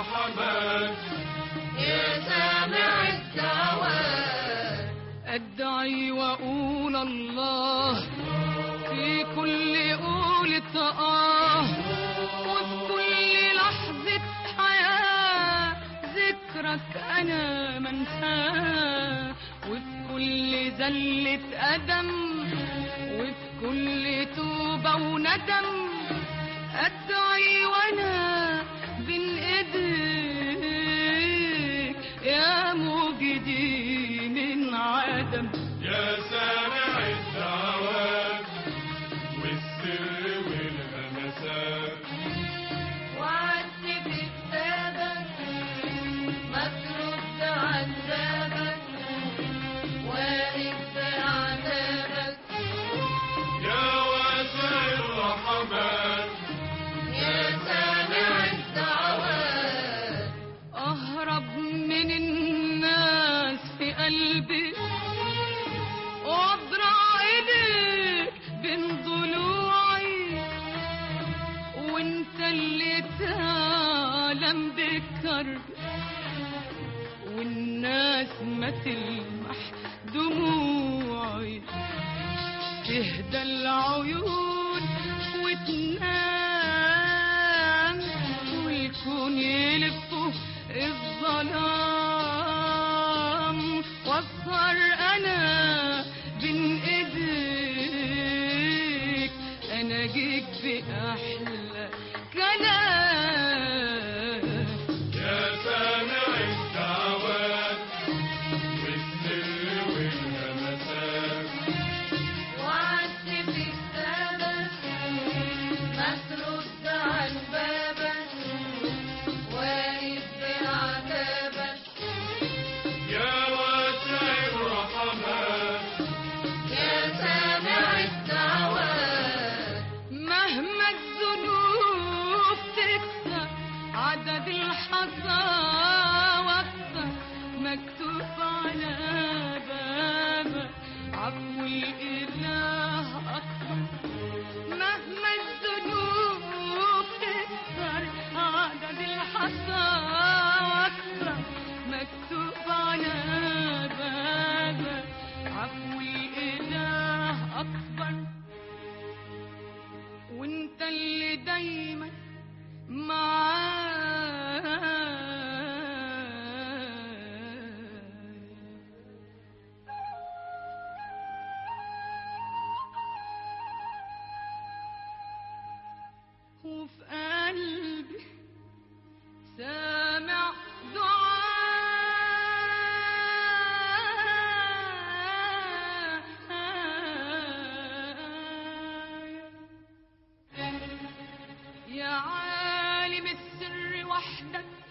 الرحمن يا سامع الدعوات أدعي وأقول الله في كل قولة آه وفي كل لحظة حياة ذكرك أنا منساه وفي كل زلة قدم وفي كل توبة وندم أدعي وأنا بين إيديك يا مجدي من عدم يا سامع الدعوات والسر والهمسات وعدت بكتابك ما ترد عن بابك واقف بعذابك يا واسع الرحمن يا سامع الدعوات أهرب من الناس في قلبي وأضرع إيديك بين ضلوعي وانت اللي تعلم بكربي والناس ما تلمح دموعي تهدى العيون وتنام والكون يلفه الظلام واسهر انا بين ايديك انا جيت باحلى كلام يا سامع الدعوات والسر والهمسات وعدت بكتابك ما ترد عن بابك واقف بعذابك يا واسع الرحمن يا سامع الدعوات مهما الذنوب تكثر عدد الحصى واكثر مكتوب على بابك عفو الإله أكبر مهما الذنوب تكثر عدد الحصى واكثر مكتوب على بابك عفو الإله أكبر وانت اللي دايما معايا وفي قلبي سامع دعاء يا عالم السر وحدك